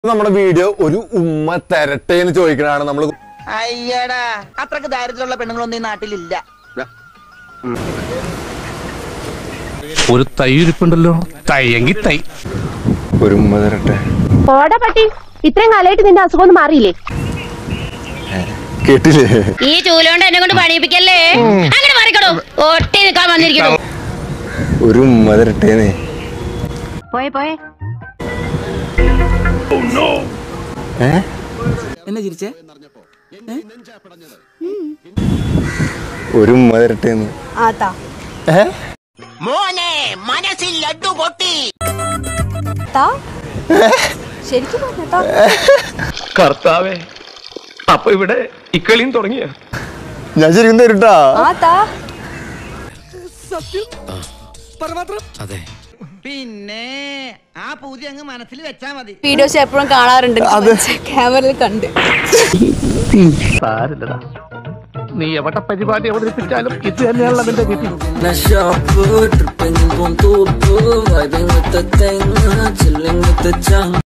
നമ്മുടെ വീഡിയോ ഒരു ഉമ്മ തരട്ടെ എന്ന് ചോദിക്കണാണ് നമ്മൾ അയ്യടാ അത്രക്ക് ദാരിദ്ര്യമുള്ള പെണ്ണുങ്ങളൊന്നും ഈ നാട്ടിലില്ല ഒരു തൈ ഇരിപ്പുണ്ടല്ലോ തയ്യെങ്കി തൈ ഒരു ഉമ്മ തരട്ടെ പോടാ പട്ടി ഇത്രയും കാലമായിട്ട് നിന്റെ അസുഖം ഒന്നും മാറിയില്ലേ കേട്ടില്ലേ ഈ ചൂലോണ്ട് എന്നെ കൊണ്ട് പണിയിപ്പിക്കല്ലേ അങ്ങനെ മാറിക്കടോ ഒട്ടി നിൽക്കാൻ വന്നിരിക്കുന്നു ഒരു ഉമ്മ തരട്ടേന്നേ പോയെ പോയെ ഏ എന്നെ ചിരിച്ചേ ഒരു ഉമ്മ തരട്ടേന്ന് ആത്താ ഏ മോനെ മനസ്സിൽ ലഡു പൊട്ടി താ ശരിക്കും പറഞ്ഞോ കർത്താവേ അപ്പൊ ഇവിടെ ഇക്കളിയും തുടങ്ങിയ ഞാൻ ശരിക്കും തരട്ടാ ആത്താ പിന്നെ ആ പൂതി അങ്ങ് മനസ്സിൽ വെച്ചാ മതി വീഡിയോസ് എപ്പോഴും കാണാറുണ്ട് ക്യാമറയിൽ കണ്ട് സാരില്ലടാ നീ എവിടെ പരിപാടി അവതരിപ്പിച്ചാലും ഇത് തന്നെയാണല്ലോ നിന്റെ വിധി Na shop, tripping on top, vibing with the thing, chilling with the junk.